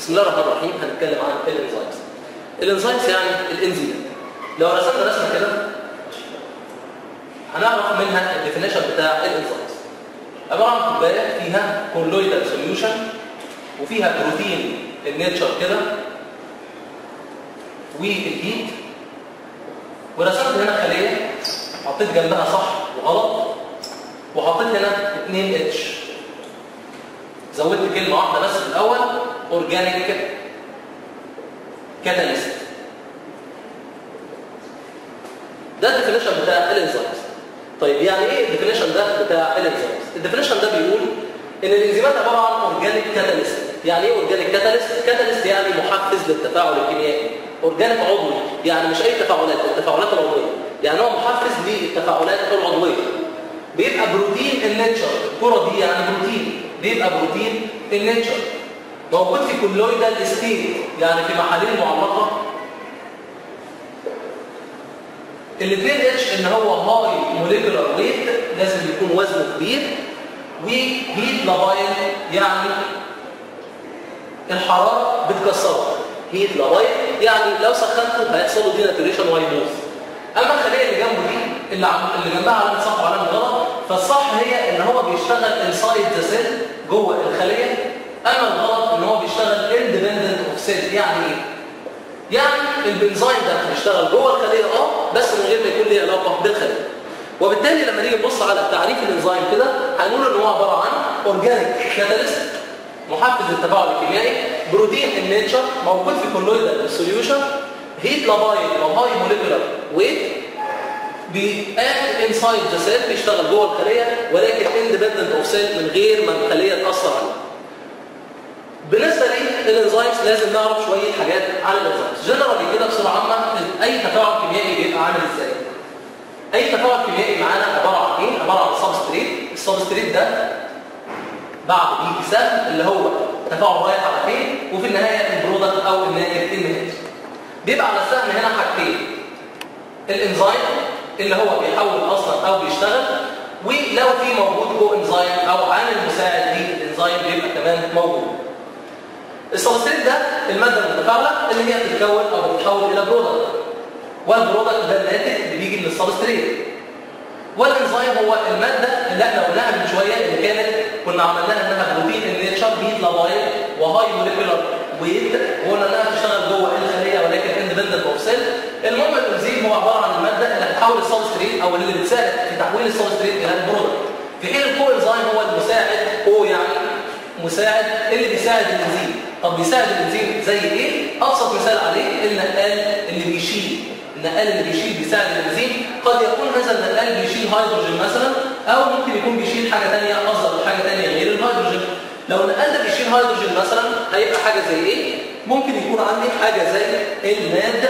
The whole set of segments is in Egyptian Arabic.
بسم الله الرحمن الرحيم هنتكلم عن الانزيمز الانزيمز يعني الانزيم لو رسمنا رسمه كده هنعرف منها الديفينيشن بتاع الانزيمز عباره عن كوبايه فيها كولويدال سوليوشن وفيها بروتين النيتشر كده والهيت ورسمت هنا خليه حطيت جنبها صح وغلط وحطيت هنا 2 اتش زودت كلمه واحده بس في الاول اورجانيك كاتاليست ده الديفينيشن بتاع الانزيمز طيب يعني ايه الديفينيشن ده بتاع الانزيمز الديفينيشن ده بيقول ان الانزيمات عباره عن اورجانيك كاتاليست يعني ايه اورجانيك كاتاليست كاتاليست يعني محفز للتفاعل الكيميائي اورجانيك عضوي يعني مش اي تفاعلات التفاعلات العضويه يعني هو محفز للتفاعلات العضويه بيبقى بروتين النيتشر الكره دي يعني بروتين بيبقى بروتين النيتشر موجود في كولويدال ستيت يعني في محاليل معلقه الاثنين اتش ان هو هاي موليكولار ويت لازم يكون وزنه كبير وهيت لابايل يعني الحراره بتكسره هيت لابايل يعني لو سخنته هيحصل له ديناتوريشن وهيبوظ اما الخليه اللي جنبه دي اللي, عم... اللي جنبها علامه صح وعلامه غلط فالصح هي ان هو بيشتغل انسايد ذا سيل جوه الخليه اما الغلط ان هو بيشتغل اندبندنت اوف سيل يعني ايه يعني البنزين ده بيشتغل جوه الخليه اه بس من غير ما يكون له علاقه بالخليه وبالتالي لما نيجي نبص على تعريف الانزيم كده هنقول ان هو عباره عن اورجانيك كاتاليست محفز للتفاعل الكيميائي بروتين النيتشر موجود في كولويدال سوليوشن هيت لابايل او هاي موليكولار ويت بيأكت انسايد ذا سيل بيشتغل جوه الخليه ولكن اندبندنت اوف سيل من غير ما الخليه تاثر عليه بالنسبه للانزيمز لازم نعرف شويه حاجات عن الانزيمز جنرالي كده بصوره عامه اي تفاعل كيميائي بيبقى عامل ازاي اي تفاعل كيميائي معانا عباره عن ايه عباره عن سبستريت السبستريت ده بعد بيجي سهم اللي هو تفاعل رايح على فين وفي النهايه البرودكت او الناتج النهائي بيبقى على السهم هنا حاجتين الانزيم اللي هو بيحول اصلا او بيشتغل ولو في موجود كو انزيم او عامل مساعد للانزيم بيبقى كمان موجود السبستريت ده الماده المتفاعله اللي هي بتتكون او بتتحول الى برودكت والبرودكت ده الناتج اللي بيجي من السبستريت والانزيم هو الماده اللي احنا قلناها من شويه اللي كانت كنا عملناها انها بروتين النيتشر بيت لابايل وهاي موليكولار ويت وقلنا انها بتشتغل جوه الخليه ولكن اندبندنت اوف سيل المهم الانزيم هو عباره عن الماده اللي هتحول السبستريت او اللي بتساعد في تحويل السبستريت الى البرودكت في حين الكو انزيم هو المساعد كو يعني مساعد اللي بيساعد الانزيم طب بيساعد الانزيم زي ايه ابسط مثال عليه النقال اللي بيشيل النقال اللي بيشيل بيساعد الانزيم قد يكون هذا النقال بيشيل هيدروجين مثلا او ممكن يكون بيشيل حاجه ثانيه اصغر حاجه ثانيه غير الهيدروجين لو النقال ده بيشيل هيدروجين مثلا هيبقى حاجه زي ايه ممكن يكون عندي حاجه زي الناد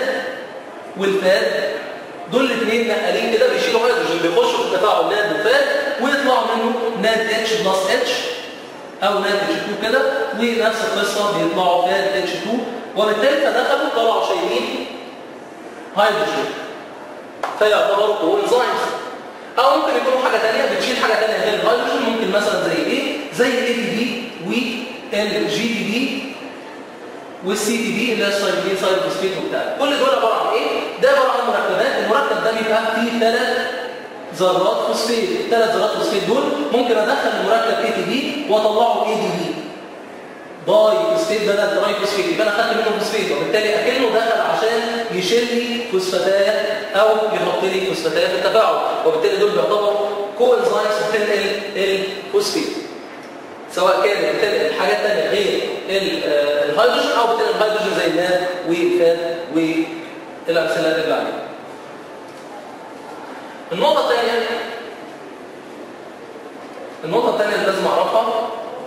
والفاد دول الاثنين نقالين كده بيشيلوا هيدروجين بيخشوا في التفاعل ناد وفاد ويطلعوا منه ناد اتش بلس اتش او ناد اتش 2 كده ونفس القصه بيطلعوا فاد اتش 2 وبالتالي فدخلوا طلعوا شايلين هيدروجين فيعتبروا كو انزيمز او ممكن يكونوا حاجه ثانيه بتشيل حاجه ثانيه غير الهيدروجين ممكن مثلا زي ايه زي الاي تي بي والجي تي بي والسي تي بي اللي هي السايبين سايبوفوسفيت وبتاع كل دول عباره عن ايه ده عباره عن مركبات المركب ده بيبقى فيه ثلاث ذرات فوسفيت الثلاث ذرات فوسفيت دول ممكن ادخل المركب اي تي بي واطلعه اي دي بي باي فوسفيت بدل دراي فوسفيت يبقى انا خدت منه فوسفيت وبالتالي اكنه دخل عشان يشيل لي فوسفاتات او يحط لي فوسفاتات في التفاعل وبالتالي دول بيعتبروا كو انزيمز بتنقل الفوسفيت سواء كان بتنقل حاجات ثانيه غير الهيدروجين او بتنقل الهيدروجين زي الناد والفاد والامثله اللي عليها النقطه الثانيه النقطه الثانيه اللي لازم اعرفها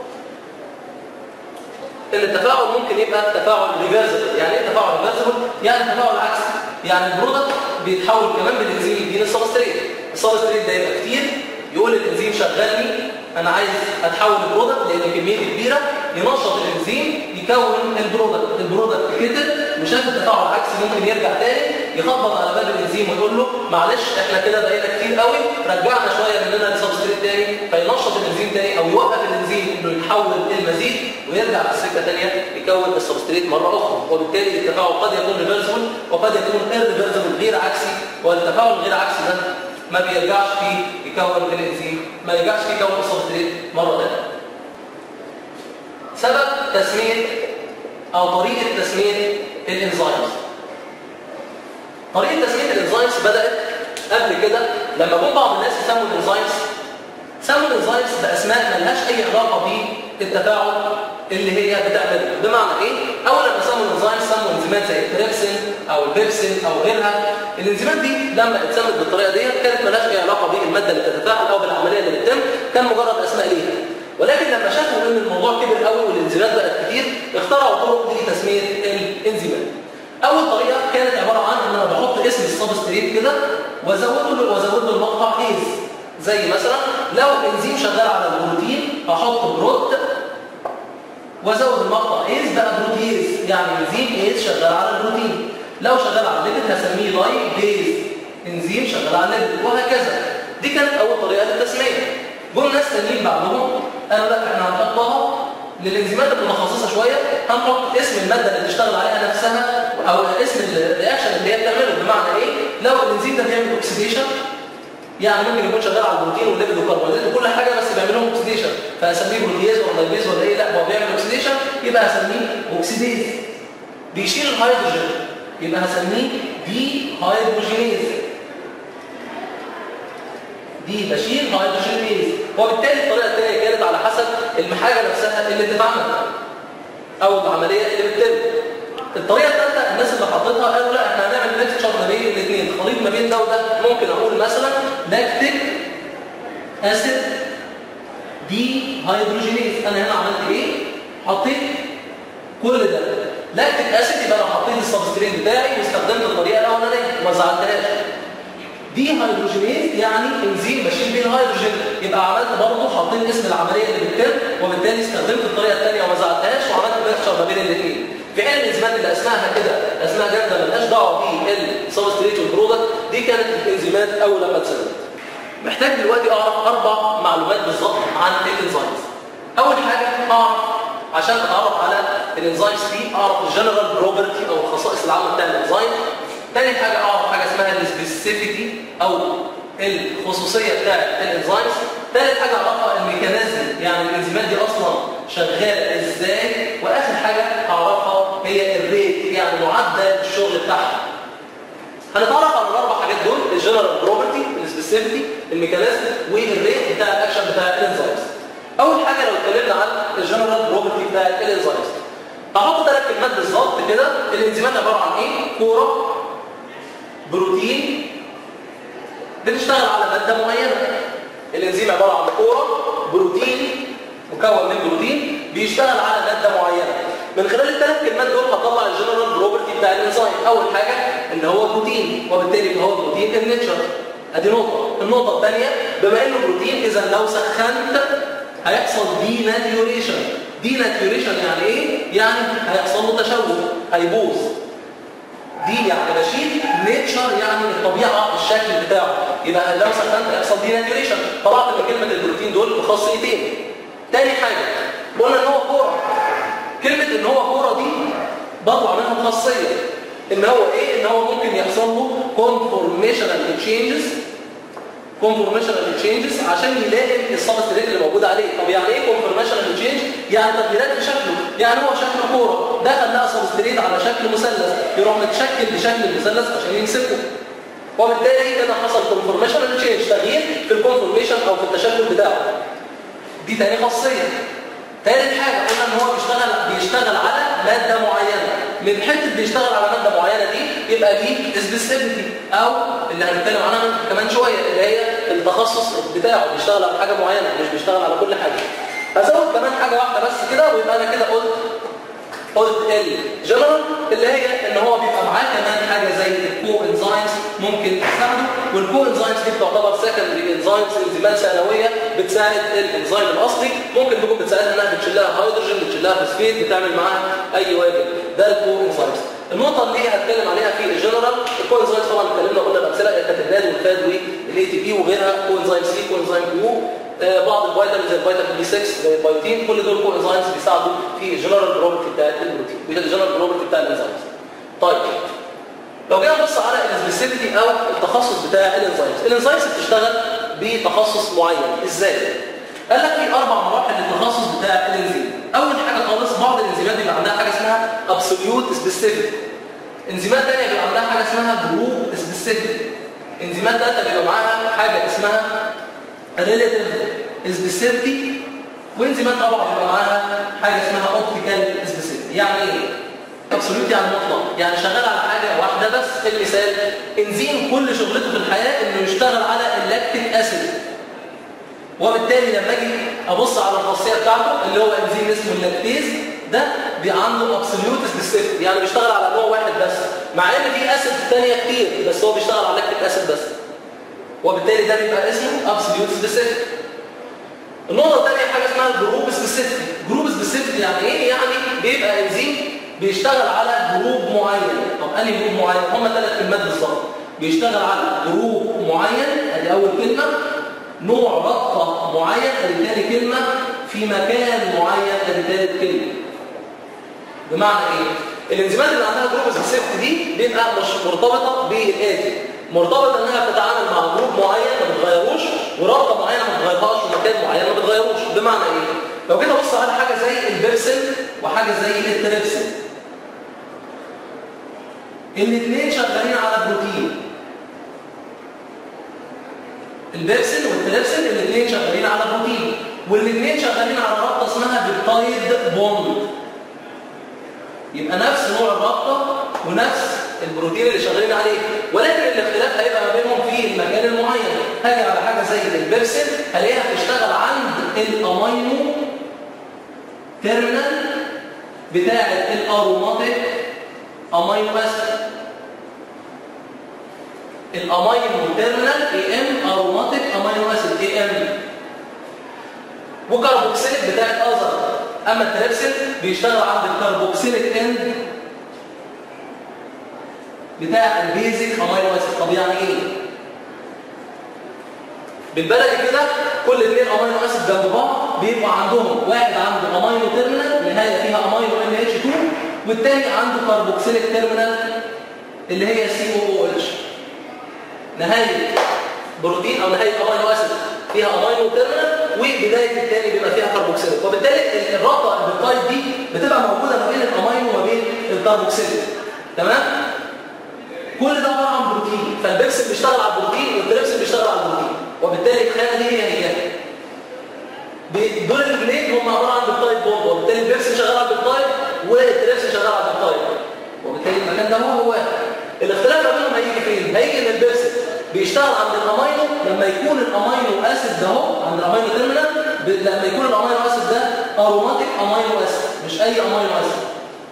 ان التفاعل ممكن يبقى تفاعل ريفرسبل يعني ايه تفاعل ريفرسبل يعني تفاعل عكسي يعني البرودكت بيتحول كمان بالانزيم يديني السبستريت السبستريت ده يبقى كتير يقول الانزيم شغلني انا عايز اتحول البرودكت لان كميته كبيره ينشط الانزيم يكون البرودكت البرودكت كتر وشاف التفاعل العكسي ممكن يرجع تاني يخبط على باب الانزيم ويقول له معلش احنا كده بقينا كتير قوي رجعنا شويه مننا لسبستريت تاني فينشط الانزيم تاني او يوقف الانزيم انه يتحول المزيد ويرجع في السكه ثانيه يكون السبستريت مره اخرى وبالتالي التفاعل قد يكون ريفرسبل وقد يكون irreversible غير عكسي والتفاعل الغير عكسي ده ما بيرجعش فيه يكون الانزيم ما يرجعش فيه يكون السبستريت مره ثانيه سبب تسميه او طريقه تسميه الانزيمز طريقه تسميه الانزيمز بدات قبل كده لما جم بعض الناس يسموا الانزيمز سموا الانزيمز باسماء ملهاش اي علاقه بالتفاعل اللي هي بتعمله بمعنى ايه اول لما سموا الانزيمز سموا انزيمات زي التريبسين او البيبسين او غيرها الانزيمات دي لما اتسمت بالطريقه دي كانت ملهاش اي علاقه بالماده اللي بتتفاعل او بالعمليه اللي بتتم كان مجرد اسماء ليها ولكن لما شافوا ان الموضوع كبر قوي والانزيمات بقت كتير اخترعوا طرق لتسميه الانزيمات اول طريقه كانت عباره عن ان انا بحط اسم السبستريت كده وازود له وازود له المقطع ايز زي مثلا لو انزيم شغال على البروتين احط بروت وازود المقطع ايز بقى بروتيز يعني انزيم ايز شغال على البروتين لو شغال على الليبيد هسميه لاي بيز انزيم شغال على الليبيد وهكذا دي كانت اول طريقه للتسميه جم ناس تانيين بعدهم قالوا لا احنا هنحطها للانزيمات المتخصصه شويه هنحط اسم الماده اللي بتشتغل عليها نفسها او اسم الرياكشن اللي هي بتعمله بمعنى ايه لو الانزيم ده بيعمل اوكسيديشن يعني ممكن يكون شغال على البروتين والليبيد والكربوهيدرات وكل حاجه بس بيعمل لهم اوكسيديشن فاسميه بروتياز ولا لايبيز ولا ايه لا هو بيعمل اوكسيديشن يبقى هسميه اوكسيديز بيشيل الهيدروجين يبقى هسميه دي هيدروجينيز دي بشيل هيدروجين بيز وبالتالي الطريقه الثانيه كانت على حسب الحاجه نفسها اللي بتتعمل او العمليه اللي بتتم الطريقه الثالثه الناس اللي حطيتها قالوا لا احنا هنعمل ميكستشر ما بين الاثنين خليط ما بين ده وده ممكن اقول مثلا لاكتيك اسيد دي هيدروجينيز انا هنا عملت ايه حطيت كل ده لاكتيك اسيد يبقى انا حطيت السبستريت بتاعي واستخدمت الطريقه الاولانيه وما زعلتهاش دي هيدروجينيز يعني انزيم بشيل بيه الهيدروجين يبقى عملت برضه حطيت اسم العمليه اللي بتتم وبالتالي استخدمت الطريقه الثانيه وما زعلتهاش وعملت ميكستشر ما بين الاثنين في حين الانزيمات اللي اسمها كده اسمها جامده مالهاش دعوه بالسبستريت والبرودكت دي كانت الانزيمات اول لما اتسمت محتاج دلوقتي اعرف اربع معلومات بالظبط عن الانزيمز اول حاجه اعرف عشان اتعرف على الانزيمز دي اعرف الجنرال بروبرتي او الخصائص العامه بتاع الانزيم تاني حاجة أعرف حاجة اسمها السبيسيفيتي أو الخصوصية بتاعت الانزيمز ثالث حاجة أعرفها الميكانيزم يعني الانزيمات دي أصلا شغالة إزاي وآخر حاجة أعرفها هي الريت يعني معدل الشغل بتاعها هنتعرف على الأربع حاجات دول الجنرال بروبرتي السبيسيفيتي الميكانيزم والريت بتاع الأكشن بتاع الانزيمز أول حاجة لو اتكلمنا عن الجنرال بروبرتي بتاع الانزيمز هحط ثلاث كلمات بالظبط كده الانزيمات عبارة عن إيه؟ كورة بروتين بتشتغل على مادة معينة الانزيم عبارة عن كورة بروتين مكون من بروتين بيشتغل على مادة معينة من خلال الثلاث كلمات دول هطلع الجنرال بروبرتي بتاع الانزيم اول حاجة ان هو بروتين وبالتالي هو بروتين النيتشر ادي نقطة النقطة الثانية بما انه بروتين اذا لو سخنت هيحصل دي ناتيوريشن دي ناتيوريشن يعني ايه؟ يعني هيحصل له تشوه هيبوظ دي يعني بشيل نيتشر يعني الطبيعه الشكل بتاعه يبقى لو سخنت هيحصل دي ناتيوريشن طلعت من كلمه البروتين دول بخاصيتين تاني حاجه قلنا ان هو كوره كلمه ان هو كوره دي بطلع منها خاصيه ان هو ايه ان هو ممكن يحصل له كونفورميشنال تشينجز كونفورميشنال تشينجز عشان يلاقي السبستريت اللي موجود عليه طب يعني ايه كونفورميشنال تشينج يعني تغييرات في شكله يعني هو شكل كوره دخل لقى سبستريت على شكل مثلث يروح متشكل بشكل المثلث عشان يمسكه وبالتالي كده حصل كونفورميشنال تشينج تغيير في الكونفورميشن او في التشكل بتاعه دي تاني خاصيه ثالث حاجه قلنا ان هو بيشتغل بيشتغل على ماده معينه من حته بيشتغل على ماده معينه دي يبقى دي سبيسيفيتي او اللي هنتكلم عنها كمان شويه اللي هي التخصص بتاعه بيشتغل على حاجه معينه مش بيشتغل على كل حاجه هزود كمان حاجه واحده بس كده ويبقى انا كده قلت قلت الجنرال اللي هي ان هو بيبقى معاه كمان حاجه زي الكو انزيمز ممكن تساعده والكو انزيمز دي بتعتبر سكندري انزيمز انزيمات ثانويه بتساعد الانزيم الاصلي ممكن تكون بتساعدها انها بتشيل لها هيدروجين بتشيل لها فوسفيت بتعمل معاها اي واجب ده الكو انزيمز النقطه اللي هتكلم عليها في الجنرال الكوانزايمز طبعا اتكلمنا قلنا الامثله الكاتيدال والفاد والاي تي بي وغيرها كوانزايم سي كوانزايم كيو آه، بعض الفيتامينز زي الفيتامين بي 6 زي البايوتين كل دول كوانزايمز بيساعدوا في الجنرال بروبرتي بتاعت البروتين الجنرال بروبرتي بتاع الانزيمز طيب لو جينا نبص على السبيسيفيتي او التخصص بتاع الانزيمز الانزيمز بتشتغل بتخصص معين ازاي قال لك في اربع مراحل للتخصص بتاع الانزيم اول حاجه خالص بعض الانزيمات بيبقى عندها حاجه اسمها ابسوليوت سبيسيفيك انزيمات ثانيه بيبقى عندها حاجه اسمها جروب سبيسيفيك انزيمات ثالثه بيبقى معاها حاجه اسمها ريليتيف سبيسيفيتي وانزيمات طبعا بيبقى معاها حاجه اسمها اوبتيكال سبيسيفيتي يعني ايه ابسوليوت يعني مطلق يعني شغال على حاجه واحده بس المثال انزيم كل شغلته في الحياه انه يشتغل على اللاكتيك اسيد وبالتالي لما اجي ابص على الخاصيه بتاعته اللي هو انزيم اسمه اللاكتيز ده بيبقى عنده ابسوليوت سبيسيفيك يعني بيشتغل على نوع واحد بس مع ان في اسيد ثانيه كتير بس هو بيشتغل على اللاكتيك اسيد بس وبالتالي ده بيبقى اسمه ابسوليوت سبيسيفيك النقطه الثانيه حاجه اسمها جروب سبيسيفيك جروب سبيسيفيك يعني ايه يعني بيبقى انزيم بيشتغل على جروب معين طب انهي جروب معين هم ثلاث كلمات بالظبط بيشتغل على جروب معين ادي اول كلمه نوع رابطه معين ادي ثاني كلمه في مكان معين ادي ثالث كلمه بمعنى ايه الانزيمات اللي عندها جروب سبيسيفيك دي بيبقى مش مرتبطه بالاتي مرتبطه انها بتتعامل مع جروب معين ما بتغيروش ورابطه معينه ما بتغيرهاش ومكان معين ما بتغيروش بمعنى ايه لو جيت ابص على حاجه زي البيرسل وحاجه زي التريبسل الاثنين شغالين على بروتين البيبسل والتريبسل الاثنين شغالين على بروتين والاثنين شغالين على رابطه اسمها بيبتايد بوند يبقى نفس نوع الرابطه ونفس البروتين اللي شغالين عليه ولكن الاختلاف هيبقى ما بينهم في المكان المعين هاجي على حاجه زي البيبسل هلاقيها بتشتغل عند الامينو تيرمينال بتاعه الاروماتيك امينو اسيد الامينو تيرمينال اي ام اروماتيك امينو اسيد اي ام وكربوكسيليك بتاعت اذر اما التريبسل بيشتغل عند الكربوكسيليك اند بتاع البيزك امينو اسيد طب يعني ايه بالبلدي كده كل اثنين امينو اسيد جنب بعض بيبقى عندهم واحد عنده امينو تيرمينال نهايه فيها امينو ان اتش 2 والثاني عنده كربوكسيليك تيرمينال اللي هي سي او اتش نهايه بروتين او نهايه امينو اسيد فيها امينو تيرمينال وبدايه الثاني بيبقى فيها كربوكسيليك وبالتالي الرابطه البيبتايد دي بتبقى موجوده ما بين الامينو وما بين الكربوكسيليك تمام كل ده عباره عن بروتين فالبيبسل بيشتغل على البروتين والتريبسل بيشتغل على البروتين وبالتالي الخانه دي هي هي دول الاثنين هم عباره عن بيبتايد بوند وبالتالي البيبسل شغال على البيبتايد والتريبسل شغال على البيبتايد وبالتالي المكان ده هو هو الاختلاف ما بينهم هيجي فين؟ هيجي ان البيبسل بيشتغل عند الامينو لما يكون الامينو اسيد ده اهو عند الامينو تيرمينال لما يكون الامينو اسيد ده اروماتيك امينو اسيد مش اي امينو اسيد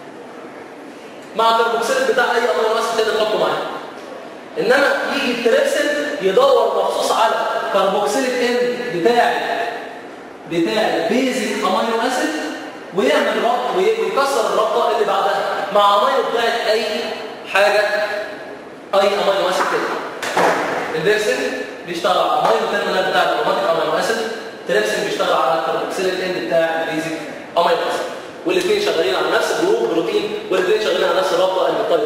مع الكربوكسيل بتاع اي امينو اسيد تاني تحطه معاه انما يجي التريبسل يدور مخصوص على كربوكسيليك اند بتاع بتاع بيزك امينو اسيد ويعمل ربط ويكسر الرابطه اللي بعدها مع امينو بتاعت اي حاجه اي امينو اسيد كده البيرسل بيشتغل على امينو تيرمينال بتاع الاروماتيك امينو اسيد التريبسل بيشتغل على الكربوكسيليك اند بتاع البيزك امينو اسيد والاثنين شغالين على نفس الجروب بروتين والاثنين شغالين على نفس الرابطه البيبتايد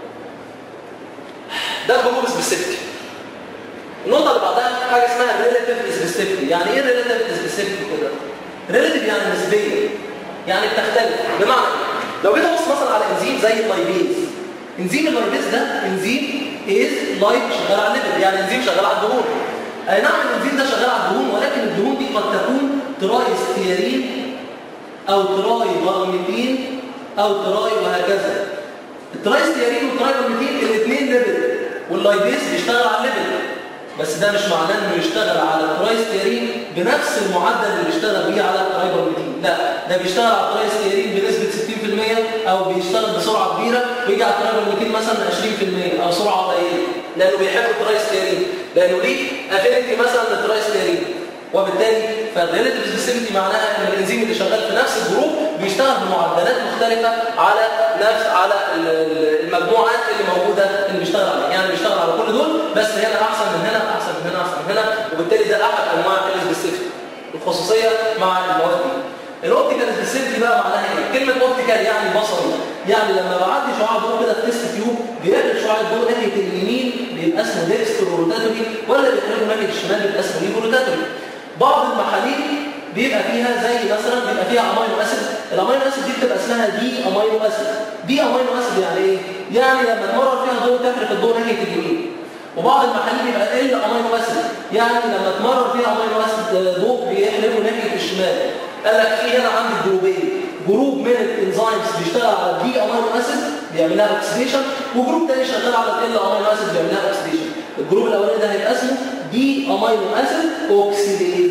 ده الجروب سبيسيفيك النقطه اللي بعدها حاجه اسمها ريلاتيف سبيسيفيك يعني ايه ريلاتيف سبيسيفيك كده ريلاتيف يعني نسبيه يعني بتختلف بمعنى لو جيت ابص مثلا على انزيم زي اللايبيز انزيم اللايبيز ده انزيم از لايب شغال على الليبيد يعني انزيم شغال على الدهون اي نعم الانزيم ده شغال على الدهون ولكن الدهون دي قد تكون تراي ستيارين او تراي برمتين او تراي وهكذا التراي ستيارين والتراي برمتين الاثنين ليبيد واللايبيز بيشتغل على الليبيد بس ده مش معناه انه يشتغل على الترايستيرين بنفس المعدل اللي بيشتغل بيه على الترايبرميتين لا ده بيشتغل على الترايستيرين بنسبه 60% او بيشتغل بسرعه كبيره ويجي على الترايبرميتين مثلا 20% او سرعه قليله لانه بيحب الترايستيرين لانه ليه افينيتي مثلا للترايستيرين وبالتالي فالريليتيف سبيسيفيتي معناها ان الانزيم اللي شغال في نفس الجروب بيشتغل بمعدلات مختلفه على نفس على المجموعات اللي موجوده اللي بيشتغل عليها يعني بيشتغل على كل دول بس هنا احسن من هنا احسن من هنا احسن من هنا وبالتالي ده احد انواع السبيسيفيتي الخصوصيه مع المواد دي الاوبتيكال سبيسيفيتي بقى معناها ايه كلمه اوبتيكال يعني بصري يعني لما بعدي شعاع ضوء كده في تيست تيوب بيقلب شعاع الضوء ناحيه اليمين بيبقى اسمه ديكستر روتاتوري ولا بيقلبه ناحيه الشمال بيبقى اسمه ليفو روتاتوري بعض المحاليل بيبقى فيها زي مثلا بيبقى فيها امينو اسيد الامينو اسيد دي بتبقى اسمها دي امينو اسيد دي امينو اسيد يعني ايه يعني لما تمرر فيها ضوء تحرق الضوء ناحيه اليمين وبعض المحاليل بيبقى ال امينو اسيد يعني لما تمرر فيها امينو اسيد ضوء بيحلبه ناحيه الشمال قال لك في هنا عندي جروبين جروب من الانزيمز بيشتغل على الدي امينو اسيد بيعمل لها اوكسيديشن وجروب تاني شغال على ال امينو اسيد بيعمل لها اوكسيديشن الجروب الاولاني ده هيبقى اسمه دي امينو اسيد اوكسيديز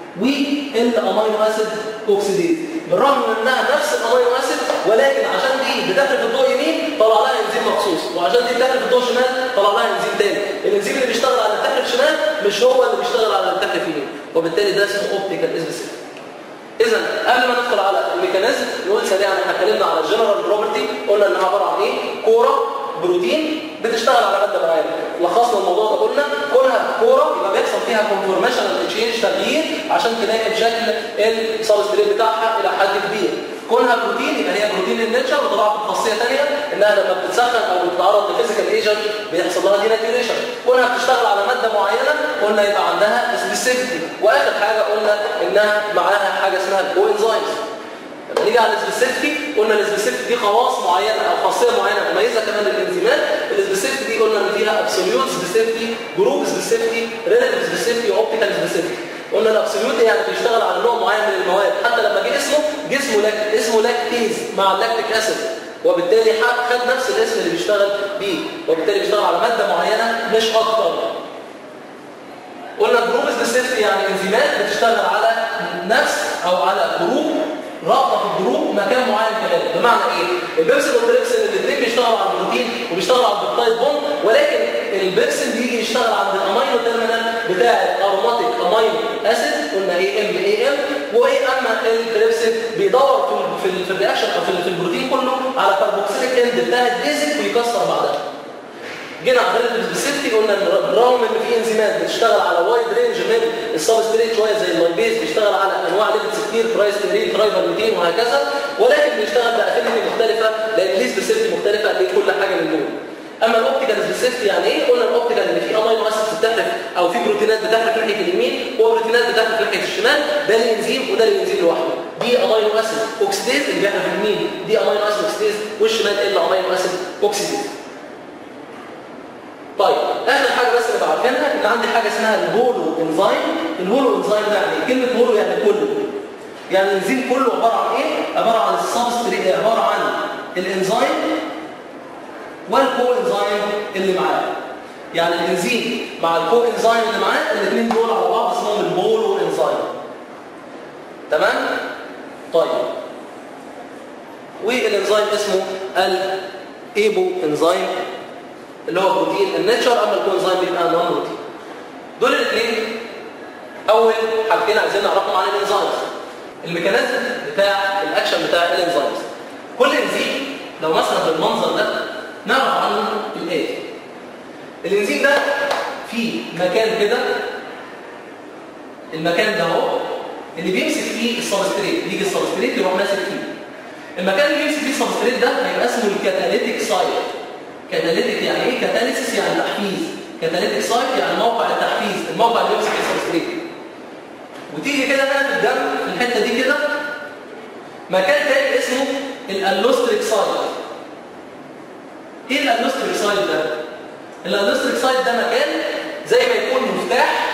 وال امينو اسيد اوكسيديز بالرغم من انها نفس الامينو اسيد ولكن عشان دي بتحرق الضوء يمين طلع لها انزيم مخصوص وعشان دي بتحرق الضوء شمال طلع لها انزيم تاني الانزيم اللي بيشتغل على التحرق شمال مش هو اللي بيشتغل على التحرق يمين وبالتالي ده اسمه اوبتيكال اسبيسيفيك اذا قبل ما ندخل على الميكانيزم نقول سريعا احنا اتكلمنا على الجنرال بروبرتي قلنا انها عباره عن ايه كوره بروتين بتشتغل على ماده معينه لخصنا الموضوع ده قلنا كونها كوره يبقى بيحصل فيها كونفورميشن تشينج تغيير عشان تلاقي بشكل السبستريت بتاعها الى حد كبير كونها بروتين يبقى هي بروتين النيتشر وطبعا خاصيه ثانيه انها لما بتتسخن او بتتعرض لفيزيكال ايجنت بيحصل لها ديناتيوريشن كونها بتشتغل على ماده معينه قلنا يبقى عندها سبيسيفيتي واخر حاجه قلنا انها معاها حاجه اسمها الكوانزايمز لما نيجي على السبيسيفيتي قلنا السبيسيفيتي دي خواص معينه او خاصيه معينه مميزه كمان للانزيمات السبيسيفيتي دي قلنا ان فيها ابسوليوت سبيسيفيتي جروب سبيسيفيتي ريلاتيف سبيسيفيتي واوبتيكال سبيسيفيتي قلنا الابسوليوت يعني بيشتغل على نوع معين من المواد حتى لما جه اسمه جسمه لك اسمه لاكتيز مع اللاكتيك اسيد وبالتالي خد نفس الاسم اللي بيشتغل بيه وبالتالي بيشتغل على ماده معينه مش اكتر قلنا جروب سبيسيفيك يعني انزيمات بتشتغل على نفس او على جروب رابطه في الجروب مكان معين كمان بمعنى ايه البيبسين والتريبسين الاثنين بيشتغلوا على البروتين وبيشتغلوا على البيبتايد بوند ولكن البيبسين بيجي يشتغل عند الامينو تيرمينال بتاع الاروماتيك امينو اسيد قلنا ايه ام اي ام وايه اما التريبسين بيدور في في, في الرياكشن او في, في البروتين كله على كاربوكسيليك اند بتاع البيزك ويكسر بعدها جينا على الريلاتيف سيفتي قلنا ان بالرغم ان في انزيمات بتشتغل على وايد رينج من السبستريت شويه زي اللايبيز بيشتغل على انواع ليبيدز كتير ترايسترين ترايفرميتين وهكذا ولكن بيشتغل بافينيتي مختلفه لان ليه سبيسيفتي مختلفه لكل حاجه من دول اما الاوبتيكال سبيسيفتي يعني ايه قلنا الاوبتيكال ان في امينو اسيدز بتحرك او في بروتينات بتحرك ناحيه اليمين وبروتينات بتحرك ناحيه الشمال ده الانزيم وده الانزيم لوحده دي امينو اسيد اوكسيديز اللي بيحرك اليمين دي امينو اسيد اوكسيديز والشمال الا امينو اسيد اوكسيديز طيب اخر حاجه بس نبقى عارفينها ان عندي حاجه اسمها الهولو انزيم الهولو انزيم ده يعني كلمه هولو يعني كله يعني الانزيم كله عباره عن ايه عباره عن السبستريت عباره عن الانزيم والكو انزيم اللي معاه يعني الانزيم مع الكو انزيم اللي معاه الاثنين دول على بعض اسمهم الهولو انزيم تمام طيب والانزيم اسمه الايبو انزيم اللي هو بروتين الناتشر اما الكوانزيم بيبقى نون بروتين دول الاثنين اول حاجتين عايزين نعرفهم عن الانزيمز الميكانيزم بتاع الاكشن بتاع الانزيمز كل انزيم لو مثلا بالمنظر ده نعرف عنه الاتي الانزيم ده في مكان كده المكان ده اهو اللي بيمسك فيه السبستريت بيجي السبستريت يروح ماسك فيه المكان اللي بيمسك فيه السبستريت ده هيبقى اسمه الكاتاليتيك سايت كاتاليتيك يعني ايه كاتاليسيس يعني تحفيز كاتاليتيك سايت يعني موقع التحفيز الموقع اللي بيمسك فيه السبستريت وتيجي كده هنا في الدم في الحته دي كده مكان تاني اسمه الالوستريك سايت ايه الالوستريك سايت ده الالوستريك سايت ده مكان زي ما يكون مفتاح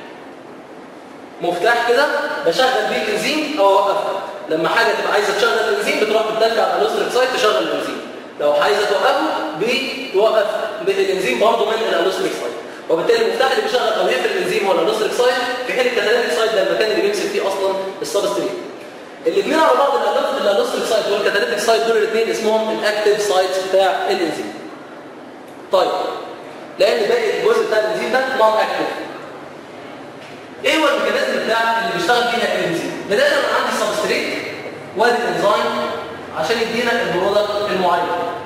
مفتاح كده بشغل بيه الانزيم او اوقفه لما حاجه تبقى عايزه تشغل الانزيم بتروح تتك على الالوستريك سايت تشغل الانزيم لو عايزه توقفه بتوقف الانزيم برضه من الالوستريك سايت وبالتالي المفتاح اللي بيشغل او يقفل الانزيم هو الالوستريك سايت في حين الكاتاليتيك سايت ده المكان اللي بيمسك فيه اصلا السبستريت الاثنين على بعض الالوستريك سايت والكاتاليتيك سايت دول الاثنين اسمهم الاكتيف سايتس بتاع الانزيم طيب لان باقي الجزء بتاع الانزيم ده نون اكتيف ايه هو الميكانيزم بتاع اللي بيشتغل فيها الانزيم بدايه من عندي سبستريت وادي الانزيم عشان يدينا البرودكت المعين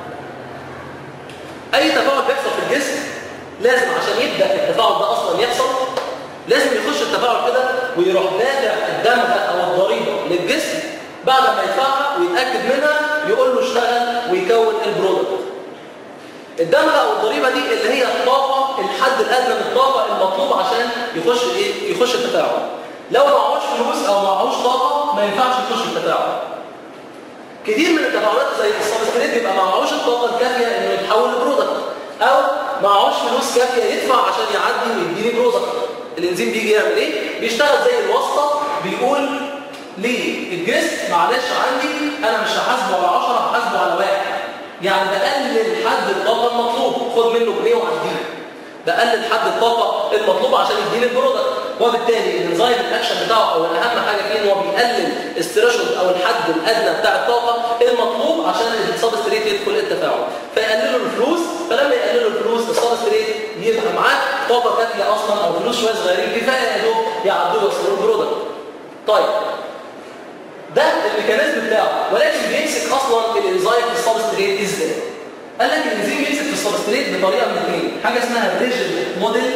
اي تفاعل بيحصل في الجسم لازم عشان يبدا التفاعل ده اصلا يحصل لازم يخش التفاعل كده ويروح دافع الدمغه او الضريبه للجسم بعد ما يدفعها ويتاكد منها يقول له اشتغل ويكون البرودكت الدمغه او الضريبه دي اللي هي الطاقه الحد الادنى من الطاقه المطلوب عشان يخش ايه يخش التفاعل لو معهوش فلوس او معهوش طاقه ما ينفعش يخش التفاعل كتير من التفاعلات زي السبستريت بيبقى معهوش الطاقه الكافيه انه يتحول لبرودكت او معهوش فلوس كافيه يدفع عشان يعدي ويديني برودكت الانزيم بيجي يعمل ايه بيشتغل زي الواسطه بيقول ليه الجسم معلش عندي انا مش هحاسبه على 10 هحاسبه على واحد يعني بقلل حد الطاقه المطلوب خد منه جنيه وعديه بقلل حد الطاقه المطلوبه عشان يديني البرودكت وبالتالي الانزيم الاكشن بتاعه او الاهم حاجه فيه ان هو بيقلل الثريشولد او الحد الادنى بتاع الطاقه المطلوب عشان السبستريت يدخل التفاعل فيقللوا الفلوس فلما يقللوا الفلوس السبستريت يبقى معاك طاقه كافيه اصلا او فلوس شويه صغيرين كفايه يا دوب يعدوا يوصلوا البرودكت طيب ده الميكانيزم بتاعه ولكن بيمسك اصلا الانزيم في السبستريت ازاي قال لك الانزيم بيمسك في السبستريت بطريقه من اثنين حاجه اسمها الريجل موديل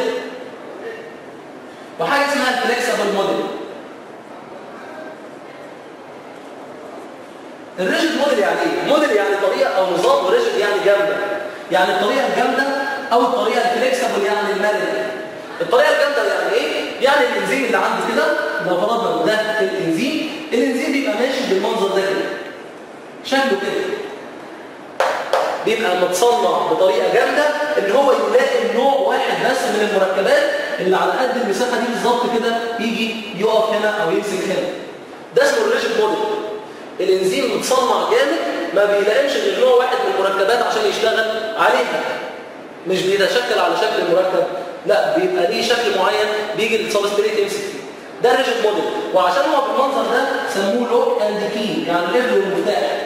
وحاجه اسمها الفليكسبل موديل الريجل موديل يعني ايه موديل يعني طريقه او نظام وريجل يعني جامده يعني الطريقه الجامده او الطريقه الفليكسبل يعني المرنه الطريقه الجامده يعني ايه يعني الانزيم اللي عندي كده لو فرضنا ان ده الانزيم الانزيم بيبقى ماشي بالمنظر ده كده شكله كده بيبقى متصنع بطريقه جامده ان هو يلاقي نوع واحد بس من المركبات اللي على قد المساحه دي بالظبط كده يجي يقف هنا او يمسك هنا ده اسمه الريجيد موديل الانزيم متصنع جامد ما بيلاقيش غير نوع واحد من المركبات عشان يشتغل عليها مش بيتشكل على شكل المركب لا بيبقى ليه شكل معين بيجي السبستريت يمسك فيه ده الريجيد موديل وعشان هو بالمنظر ده سموه لوك اند كي يعني القفل والمفتاح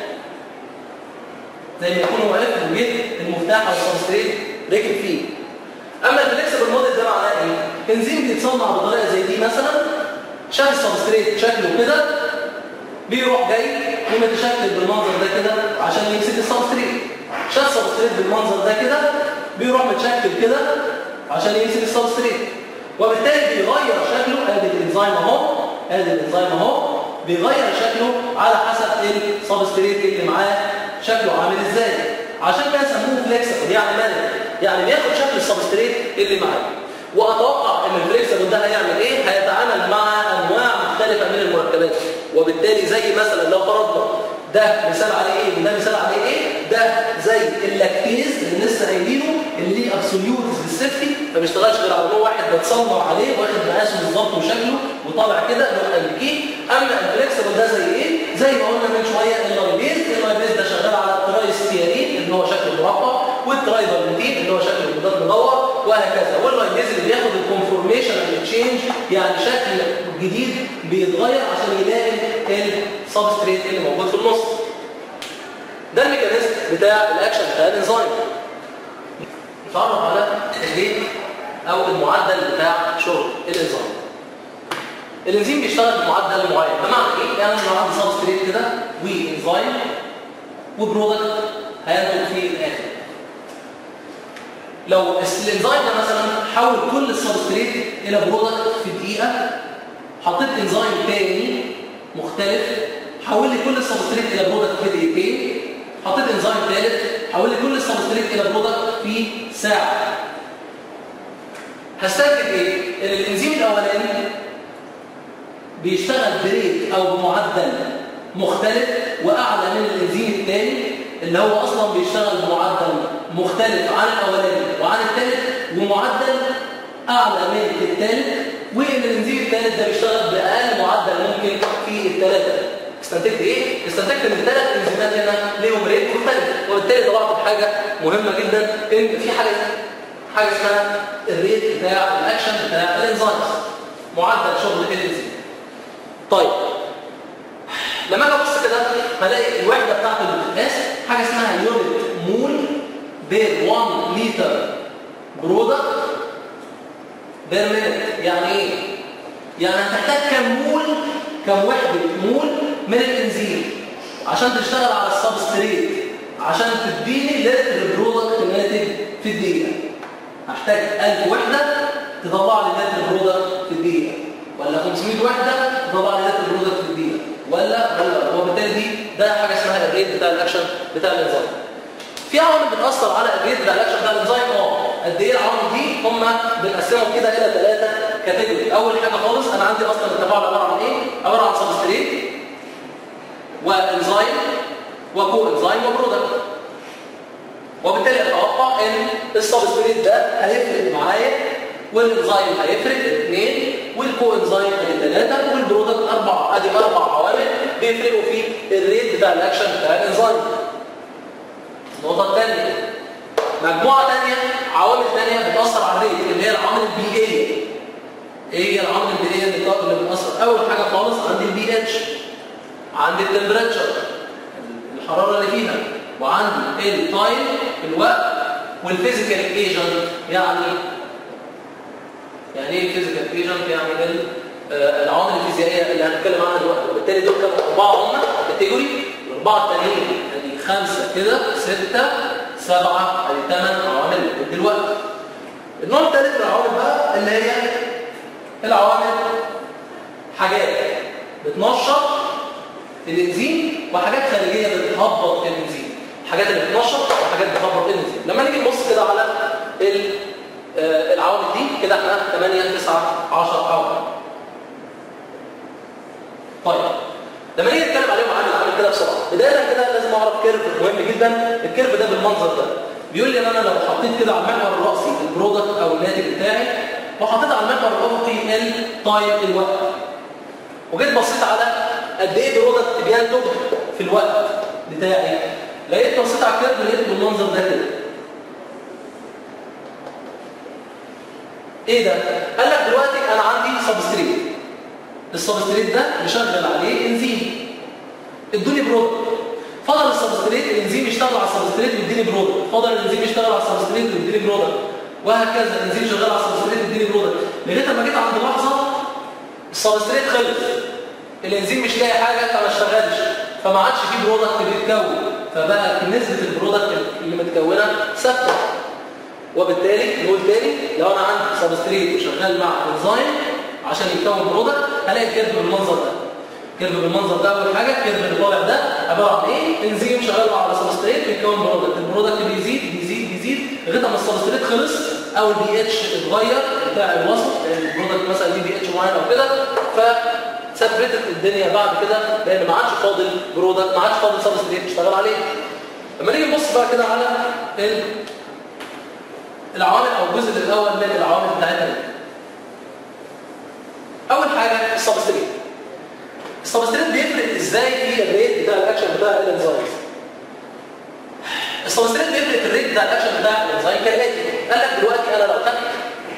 زي ما يكون هو قفل وجه المفتاح او السبستريت ركب فيه اما الفليكسبل موديل ده معناه ايه انزيم بيتصنع بطريقه زي دي مثلا شاف السبستريت شكله كده بيروح جاي ومتشكل بالمنظر ده كده عشان يمسك السبستريت شاف السبستريت بالمنظر ده كده بيروح متشكل كده عشان يمسك السبستريت وبالتالي بيغير شكله ادي الانزيم اهو ادي الانزيم اهو بيغير شكله على حسب السبستريت اللي معاه شكله عامل ازاي عشان كده سموه فليكسبل يعني مالك يعني بياخد شكل السبستريت اللي معاه واتوقع ان الفليكسبل ده هيعمل ايه هيتعامل مع انواع مختلفه من المركبات وبالتالي زي مثلا لو فرضنا ده مثال عليه ايه وده مثال عليه ايه ده زي اللاكتيز اللي لسه قايلينه اللي ليه ابسوليوت بالسيفتي ما بيشتغلش غير على نوع واحد بتصنع عليه واخد مقاسه بالظبط وشكله وطالع كده نوع امريكي اما الفليكسبل ده زي ايه زي ما قلنا من شويه اللايبيز اللايبيز ده شغال على الترايستيانين اللي هو شكل مربع والترايدرمتين اللي هو شكل مضاد مدور وهكذا واللايبيز اللي بياخد الكونفورميشن تشينج يعني شكل جديد بيتغير عشان يلاقي السبستريت اللي موجود في النص ده الميكانيزم بتاع الاكشن بتاع الانزيم نتعرف على الريت او المعدل بتاع شغل الانزيم الانزيم بيشتغل بمعدل معين بمعنى ايه يعني انا عندي سبستريت كده وانزيم وبرودكت هينتج في الاخر لو الانزيم ده مثلا حول كل السبستريت الى برودكت في دقيقه حطيت انزيم تاني مختلف حول لي كل السبستريت الى برودكت في دقيقتين حطيت انزيم ثالث حول لي كل السبستريت الى برودكت في ساعه هستنتج ايه ان الانزيم الاولاني بيشتغل بريت او بمعدل مختلف واعلى من الانزيم الثاني اللي هو اصلا بيشتغل بمعدل مختلف عن الاولاني وعن الثالث ومعدل اعلى من الثالث وان الانزيم الثالث ده بيشتغل باقل معدل ممكن في الثلاثه استنتجت ايه استنتجت ان الثلاث انزيمات هنا ليهم ريت مختلف وبالتالي طلعت بحاجه مهمه جدا ان في حاجه حاجه اسمها الريت بتاع الاكشن بتاع الانزيم معدل شغل الانزيم طيب لما اجي ابص كده هلاقي الوحده بتاعت القياس حاجه اسمها يونت مول بير 1 لتر برودكت بير مينت يعني ايه يعني هتحتاج كم مول كم وحده مول من الانزيم عشان تشتغل على السبستريت عشان تديني لتر برودكت ناتج في الدقيقه هحتاج 1000 وحده تطلع لي لتر برودكت في الدقيقه ولا 500 وحده تطلع لي لتر برودكت في الدقيقه ولا ولا وبالتالي دي ده حاجه اسمها الريت بتاع الاكشن بتاع الانزيم في عوامل بتاثر على الريت بتاع الاكشن بتاع الانزيم اه قد ايه العوامل دي هم بنقسمهم كده الى ثلاثه كاتيجوري اول حاجه خالص انا عندي اصلا التفاعل عباره عن ايه عباره عن سبستريت وانزيم وكو انزيم وبرودكت وبالتالي اتوقع ان السبستريت ده هيفرق معايا والانزيم هيفرق اثنين والكو انزيم ثلاثه والبرودكت اربعه ادي اربع عوامل بيفرقوا في الريت بتاع الاكشن بتاع الانزيم النقطه الثانيه مجموعه ثانيه عوامل ثانيه بتاثر على الريت اللي هي العوامل البيئيه ايه هي العوامل البيئيه اللي بتاثر اول حاجه خالص عندي البي اتش عندي التمبريتشر الحراره اللي فيها وعندي التايم الوقت والفيزيكال ايجنت يعني يعني ايه الفيزيكال ايجنت يعني العوامل الفيزيائيه اللي هنتكلم عنها دلوقتي وبالتالي دول كانوا اربعه هم كاتيجوري الاربعه الثانيين ادي خمسه كده سته سبعه ادي ثمان عوامل دلوقتي النوع الثالث من العوامل بقى اللي هي العوامل حاجات بتنشط الانزيم وحاجات خارجيه بتهبط الانزيم الحاجات اللي بتنشط وحاجات بتهبط الانزيم لما نيجي نبص كده على العوامل دي كده احنا 8 9 10 عوامل طيب لما نيجي نتكلم عليهم عامل عامل كده بسرعه بدايه كده لازم اعرف كيرف مهم جدا الكيرف ده بالمنظر ده بيقول لي ان انا لو حطيت كده على المحور الراسي البرودكت او الناتج بتاعي وحطيت على المحور الافقي التايم الوقت وجيت بصيت على قد ايه برودكت بينتج في الوقت بتاعي لقيت بصيت على الكيرف لقيت بالمنظر ده كده ايه ده قال لك دلوقتي انا عندي سبستريت السبستريت ده بشغل عليه انزيم ادوني برودكت فضل السبستريت الانزيم يشتغل على السبستريت ويديني برودكت فضل الانزيم يشتغل على السبستريت ويديني برودكت وهكذا الانزيم شغال على السبستريت ويديني برودكت لغايه لما جيت عند لحظه السبستريت خلص الانزيم مش لاقي حاجه فما اشتغلش فما عادش فيه برودكت بيتكون فبقى نسبه البرودكت اللي متكونه ثابته وبالتالي نقول تاني لو انا عندي سبستريت وشغال مع انزيم عشان يكون برودكت هلاقي الكيرف بالمنظر ده كيرف بالمنظر ده اول حاجه الكيرف اللي طالع ده عباره عن ايه انزيم شغال مع سبستريت بيكون برودكت البرودكت بيزيد بيزيد بيزيد لغايه ما السبستريت خلص او البي اتش اتغير بتاع الوسط البرودكت مثلا دي بي اتش معين او كده ف ثبتت الدنيا بعد كده لان ما عادش فاضل برودكت ما عادش فاضل سبستريت يشتغل عليه لما نيجي نبص بقى كده على العوامل او الجزء الاول من العوامل بتاعتنا اول حاجه السبستريت السبستريت بيفرق ازاي في الريت بتاع الاكشن بتاع الانزيم السبستريت بيفرق في الريت بتاع الاكشن بتاع الانزيم كالاتي قال لك دلوقتي انا لو خدت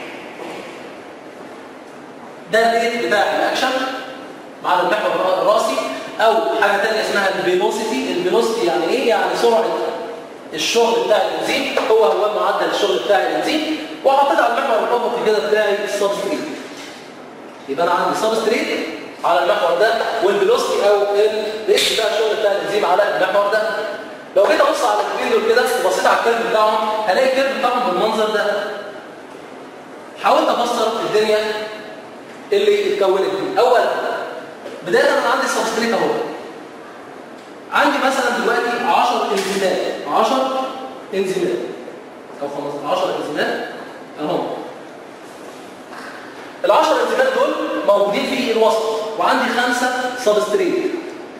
ده الريت بتاع الاكشن مع المحور الراسي او حاجه ثانيه اسمها الفيلوسيتي الفيلوسيتي يعني ايه يعني سرعه الشغل بتاع الانزيم هو هو معدل الشغل بتاع الانزيم وحطيت على المحور الافقي كده بتاعي السبستريت يبقى انا عندي سبستريت على المحور ده والفيلوسيتي او الريت بتاع الشغل بتاع الانزيم على المحور ده لو جيت ابص على الاثنين دول كده وبصيت على الكيرف بتاعهم هلاقي الكيرف بتاعهم بالمنظر ده حاولت افسر الدنيا اللي اتكونت دي اولا بدايه انا عندي السبستريت اهو عندي مثلا دلوقتي 10 انزيمات 10 انزيمات او 15 10 انزيمات اهو ال 10 انزيمات دول موجودين في الوسط وعندي خمسه سبستريت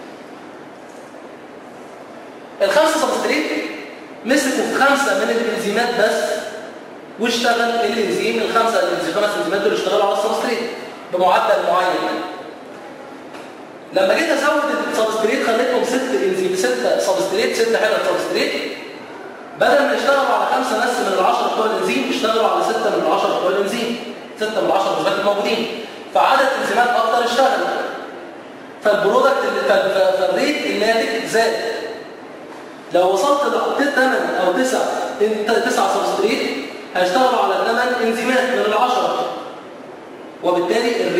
الخمسه سبستريت مسكوا خمسه من الانزيمات بس واشتغل الانزيم الخمسه الانزيم خمس انزيمات دول اشتغلوا على السبستريت بمعدل معين لما جيت ازود السبستريت خليتهم ست انزيم ستة سبستريت ستة حلقة سبستريت بدل ما يشتغلوا على خمسة بس من العشرة بتوع الانزيم اشتغلوا على ستة من العشرة بتوع الانزيم ستة من العشرة انزيمات الموجودين فعدد انزيمات اكتر اشتغل فالبرودكت فالريت الناتج زاد لو وصلت ل 8 او 9 9 سبستريت هيشتغلوا على 8 انزيمات من العشرة وبالتالي الريت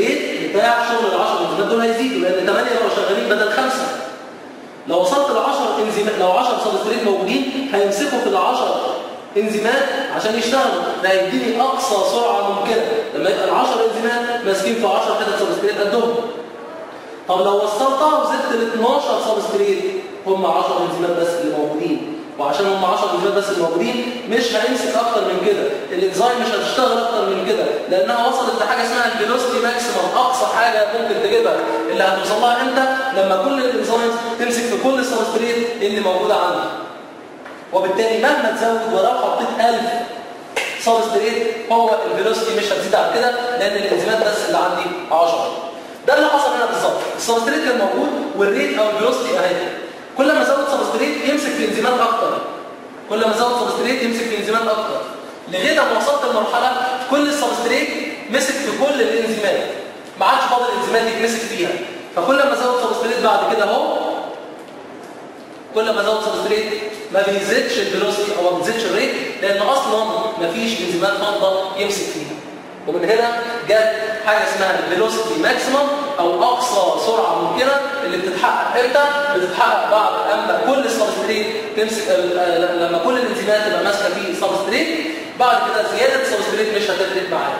بتاع شغل ال 10 انزيمات دول هيزيدوا لان 8 بقوا شغالين بدل 5 لو وصلت ل 10 انزيمات لو 10 سبستريت موجودين هيمسكوا في ال 10 انزيمات عشان يشتغلوا ده هيديني اقصى سرعه ممكنه لما يبقى ال 10 انزيمات ماسكين في 10 حتت سبستريت قدهم طب لو وصلتها وزدت ل 12 سبستريت هم 10 انزيمات بس اللي موجودين وعشان هم 10 انزيمات بس اللي موجودين مش هيمسك اكتر من كده الانزيم مش هتشتغل اكتر من كده لانها وصلت لحاجه اسمها الفيلوسيتي ماكسيمم اقصى حاجه ممكن تجيبها اللي هتوصل لها امتى لما كل الانزيمز تمسك في كل السبستريت اللي موجوده عندي وبالتالي مهما تزود ولو حطيت 1000 سبستريت هو الفيلوسيتي مش هتزيد عن كده لان الانزيمات بس اللي عندي 10 ده اللي حصل هنا بالظبط السبستريت كان موجود والريت او الفيلوسيتي اهي كل ما زود سبستريت يمسك في انزيمات اكتر كل ما زود سبستريت يمسك في انزيمات اكتر لغايه ما وصلت لمرحله كل السبستريت مسك في كل الانزيمات ما عادش فاضل انزيمات يتمسك فيها فكل ما زود سبستريت بعد كده اهو كل ما زود سبستريت ما بيزيدش الفيلوسيتي او ما بيزيدش الريت لان اصلا ما فيش انزيمات فاضله يمسك فيها ومن هنا جت حاجه اسمها الفيلوسيتي ماكسيمم او اقصى سرعه ممكنه اللي بتتحقق امتى بتتحقق بعد اما كل السبستريت تمسك لما كل الانزيمات تبقى ماسكه في سبستريت بعد كده زياده السبستريت مش هتفرق معايا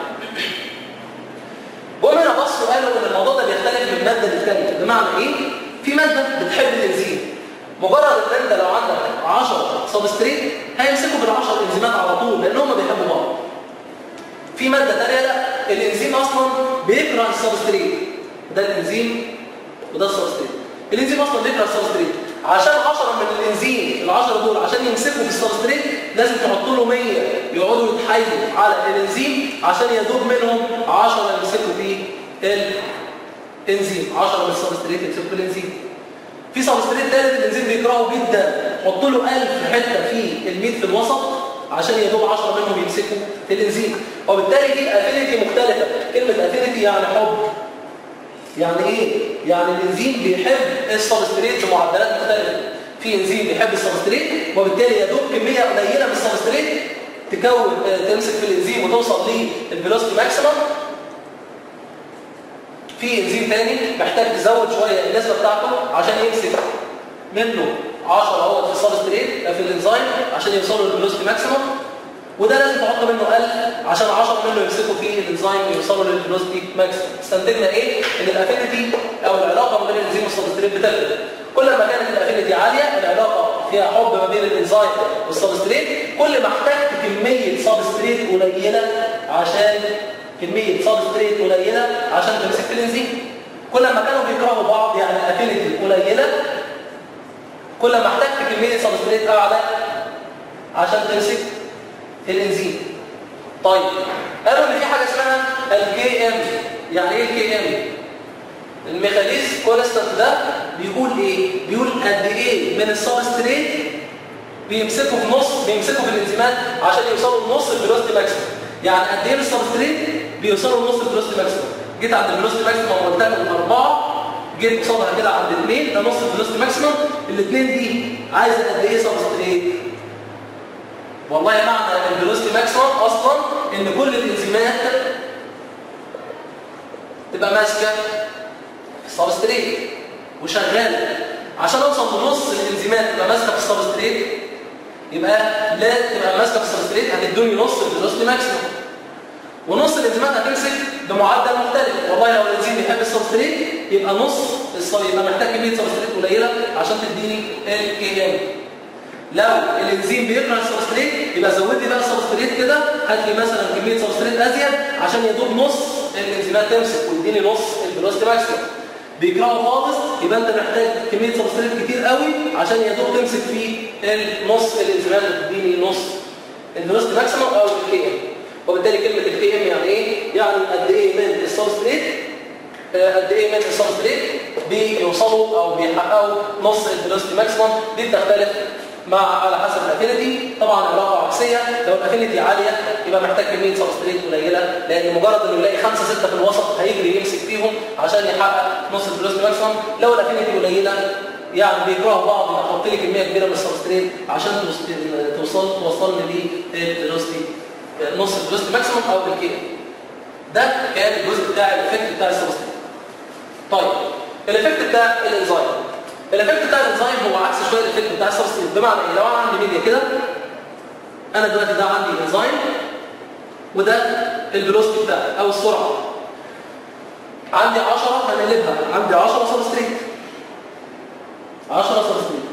ومن هنا بصوا قالوا ان الموضوع ده بيختلف من ماده للثانيه بمعنى ايه في ماده بتحب الانزيم مجرد ان انت لو عندك 10 سبستريت هيمسكوا بال10 انزيمات على طول لان هم بيحبوا بعض في ماده ثانيه لا الانزيم اصلا بيكره السبستريت ده الانزيم وده السبستريت الانزيم اصلا بيكره السبستريت عشان 10 من الانزيم ال10 دول عشان يمسكوا في السبستريت لازم تحط له 100 يقعدوا يتحايلوا على الانزيم عشان يدوب منهم 10 يمسكوا في الانزيم 10 من السبستريت يمسكوا في الانزيم في سبستريت ثالث الانزيم بيكرهه جدا حط له 1000 حته في الميت في الوسط عشان يدوب 10 منهم يمسكوا في الانزيم وبالتالي دي افينيتي مختلفه كلمه افينيتي يعني حب يعني ايه يعني الانزيم بيحب السبستريت بمعدلات مختلفه في انزيم بيحب السبستريت وبالتالي يدوب كميه قليله من السبستريت تكون تمسك في الانزيم وتوصل للفيلوسيتي ماكسيمم في انزيم ثاني محتاج تزود شويه النسبه بتاعته عشان يمسك منه 10 اهو في السبستريت في الانزيم عشان يوصلوا للفيلوسيتي ماكسيمم وده لازم تحط منه 1000 عشان 10 منه يمسكوا فيه الانزيم ويوصلوا للفيلوسيتي ماكسيمم استنتجنا ايه ان الافينيتي او العلاقه ما بين الانزيم والسبستريت بتفرق كل ما كانت الافينيتي عاليه العلاقه فيها حب ما بين الانزيم والسبستريت كل ما احتجت كميه سبستريت قليله عشان كميه سبستريت قليله عشان تمسك في الانزيم كل ما كانوا بيكرهوا بعض يعني الافينيتي قليله كل ما احتجت كميه سبستريت اعلى عشان تمسك الانزيم طيب قالوا ان في حاجه اسمها الكي ام يعني ايه الكي ام الميخانيزم كونستانت ده بيقول ايه بيقول قد ايه من السبستريت بيمسكوا في نص بيمسكوا في الانزيمات عشان يوصلوا لنص الفيلوسيتي ماكسيمم يعني قد ايه من السبستريت بيوصلوا لنص الفيلوسيتي ماكسيمم جيت عند الفيلوسيتي ماكسيمم قلت لكم اربعه جيت قصادها كده عند اثنين ده نص الفيلوسيتي ماكسيمم الاثنين دي عايزه قد ايه سبستريت والله معنى الفيلوسيتي ماكسيمم اصلا ان كل الانزيمات تبقى ماسكه في السبستريت وشغاله عشان اوصل لنص الانزيمات تبقى ماسكه في السبستريت يبقى لا تبقى ماسكه في السبستريت هتدوني نص الفيلوسيتي ماكسيمم ونص الانزيمات هتمسك بمعدل مختلف والله لو الانزيم بيحب السبستريت يبقى نص الصليب يبقى محتاج كميه سبستريت قليله عشان تديني الكي ام لو الانزيم بيكره السبستريت يبقى زود لي بقى السبستريت كده هات لي مثلا كميه سبستريت ازيد عشان يدوب نص الانزيمات تمسك ويديني نص الفيلوسيتي ماكسيمم بيكرهه خالص يبقى انت محتاج كميه سبستريت كتير قوي عشان يدوب تمسك فيه النص الانزيمات وتديني نص الفيلوسيتي ماكسيمم او الكي ام وبالتالي كلمه الكي ام يعني ايه يعني قد ايه من السبستريت قد ايه من السبستريت بيوصلوا او بيحققوا نص الفيلوسيتي ماكسيمم دي بتختلف مع على حسب الافينيتي طبعا العلاقه عكسيه لو الافينيتي عاليه يبقى محتاج كميه سبستريت قليله لان مجرد انه يلاقي 5 6 في الوسط هيجري يمسك فيهم عشان يحقق نص الفيلوسيتي ماكسيمم لو الافينيتي قليله يعني بيكرهوا بعض يحط لي كميه كبيره من السبستريت عشان توصل توصلني للفيلوسيتي نص الفيلوسيتي ماكسيمم او الكي ده كان الجزء بتاع الافكت بتاع السبستريت طيب الايفكت بتاع الانزيم الايفكت بتاع الانزيم هو عكس شويه الايفكت بتاع السبستريت بمعنى ايه لو انا عندي ميديا كده انا دلوقتي ده عندي انزيم وده الفيلوسيتي بتاعي او السرعه عندي 10 هنقلبها عندي 10 سبستريت 10 سبستريت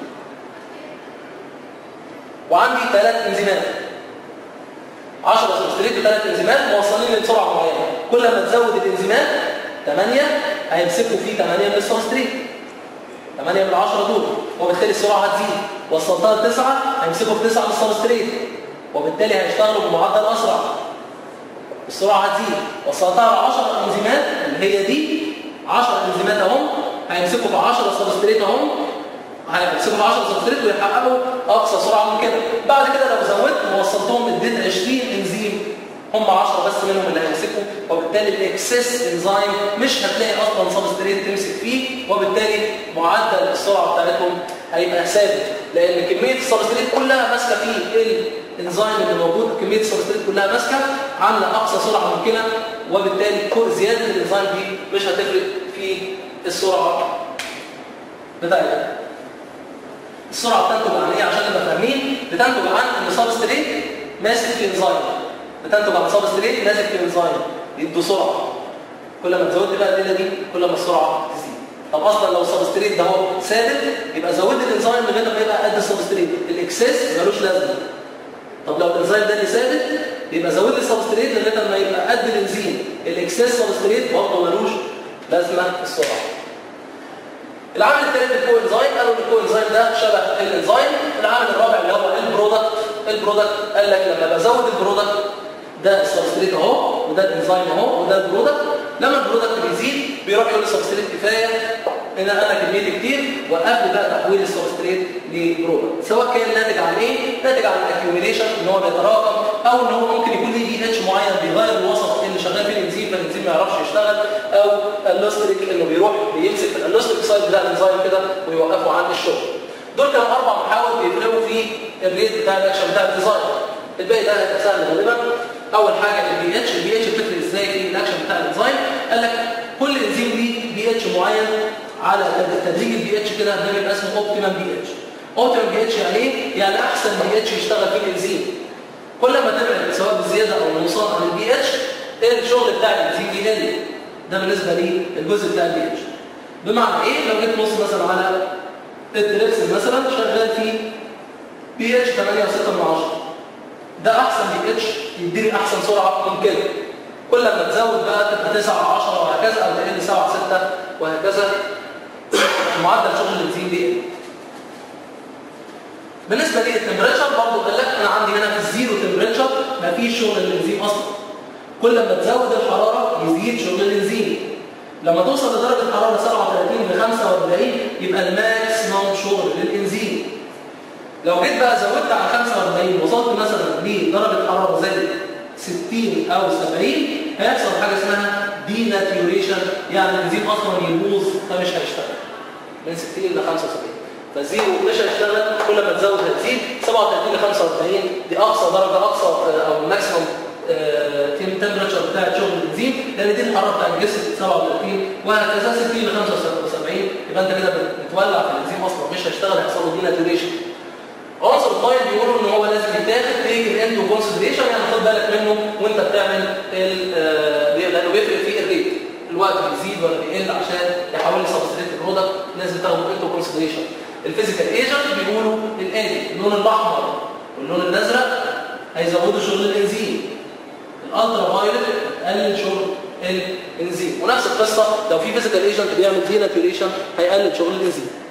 وعندي ثلاث انزيمات 10 سبستريت وثلاث انزيمات موصلين لسرعه معينه كل ما تزود الانزيمات 8 هيمسكوا فيه 8 من السبستريت 8 من 10 دول وبالتالي السرعه هتزيد وصلتها ل 9 هيمسكوا في 9 من السبستريت وبالتالي هيشتغلوا بمعدل اسرع السرعه هتزيد وصلتها ل 10 انزيمات اللي هي دي 10 انزيمات اهم هيمسكوا في 10 سبستريت اهم هيمسكوا في 10 سبستريت ويحققوا اقصى سرعه من كده بعد كده لو زودت ووصلتهم اديت 20 انزيم هم 10 بس منهم اللي هيمسكوا وبالتالي الاكسس انزيم مش هتلاقي اصلا سبستريت تمسك فيه وبالتالي معدل السرعه بتاعتهم هيبقى ثابت لان كميه السبستريت كلها ماسكه فيه الانزيم اللي موجود كميه السبستريت كلها ماسكه عامله اقصى سرعه ممكنه وبالتالي كل زياده الانزيم دي مش هتفرق في السرعه بتاعتها السرعه بتنتج عن ايه عشان نبقى فاهمين بتنتج عن ان سبستريت ماسك في انزيم بتنتج عن سبستريت ماسك في انزيم يدوا سرعه كل ما تزود بقى الليله دي كل ما السرعه تزيد طب اصلا لو السبستريت ده هو ثابت يبقى زود الانزيم لغايه ما يبقى قد السبستريت الاكسس ملوش لازمه طب لو الانزيم ده اللي ثابت يبقى زود لي السبستريت لغايه ما يبقى قد الانزيم الاكسس سبستريت برضه ملوش لازمه السرعه العامل الثالث الكو انزيم قالوا ان الكو انزيم ده شبه الانزيم العامل الرابع اللي هو البرودكت البرودكت قال لك لما بزود البرودكت ده السبستريت اهو وده الانزيم اهو وده البرودكت لما البرودكت بيزيد بيروح يقول للسبستريت كفايه ان انا كميتي كتير وقف لي بقى تحويل السبستريت لبرودكت سواء كان ناتج عن ايه ناتج عن الاكيوميليشن ان هو بيتراكم او ان هو ممكن يكون ليه بي اتش معين بيغير الوسط اللي شغال فيه الانزيم فالانزيم ما يعرفش يشتغل او اللوستريك انه بيروح بيمسك في اللوستريك سايد بتاع الانزيم كده ويوقفه عن الشغل دول كانوا اربع محاور بيفرقوا في الريت بتاع الاكشن بتاع الديزاين الباقي ده هيبقى سهل غالبا اول حاجه البي اتش البي اتش بتفرق ازاي في الاكشن بتاع الانزيم قال لك كل انزيم ليه بي اتش معين على تدريج البي اتش كده ده بيبقى اسمه اوبتيمال بي اتش اوبتيمال بي اتش يعني ايه يعني احسن بي اتش يشتغل فيه الانزيم كل ما تبعد سواء بالزياده او النقصان عن البي اتش الشغل بتاع الانزيم بيقل ده بالنسبه للجزء بتاع البي اتش بمعنى ايه لو جيت نص مثلا على التريبس مثلا شغال فيه بي اتش 8.6 من 10 ده احسن بي اتش يديني احسن سرعه ممكنه كل ما تزود بقى تبقى 9 10 وهكذا او تقل 7 6 وهكذا معدل شغل الانزيم بيقل بالنسبه للتمبريتشر برضه قال لك انا عندي هنا في الزيرو تمبريتشر مفيش شغل الانزيم اصلا كل ما تزود الحراره يزيد شغل الانزيم لما توصل لدرجه حراره 37 ل 45 يبقى الماكسيموم شغل للانزيم لو جيت بقى زودت على 45 وصلت مثلا لدرجه حراره زي 60 او 70 هيحصل حاجه اسمها دي ناتيوريشن يعني الانزيم اصلا يبوظ فمش هيشتغل من 60 ل 75 فالزيرو مش هيشتغل كل ما تزود هتزيد 37 ل 45 دي اقصى درجه اقصى او الماكسيموم تمبرتشر بتاعت شغل الانزيم لان دي الحراره بتاع الجسم 37 وهكذا 60 ل 75 يبقى انت كده بتولع في الانزيم اصلا مش هيشتغل هيحصل له دي ناتيوريشن عنصر التايم بيقولوا ان هو لازم يتاخد تيك انتو كونسيدريشن يعني خد بالك منه وانت بتعمل لانه بيفرق في الريت الوقت بيزيد ولا بيقل عشان يحول لسبستريت البرودكت لازم تاخده انتو كونسيدريشن الفيزيكال ايجنت بيقولوا الاتي اللون الاحمر واللون الازرق هيزودوا شغل الانزيم الالترا فايلت هتقلل شغل الانزيم ونفس القصه لو في فيزيكال ايجنت بيعمل دي ناتوريشن هيقلل شغل الانزيم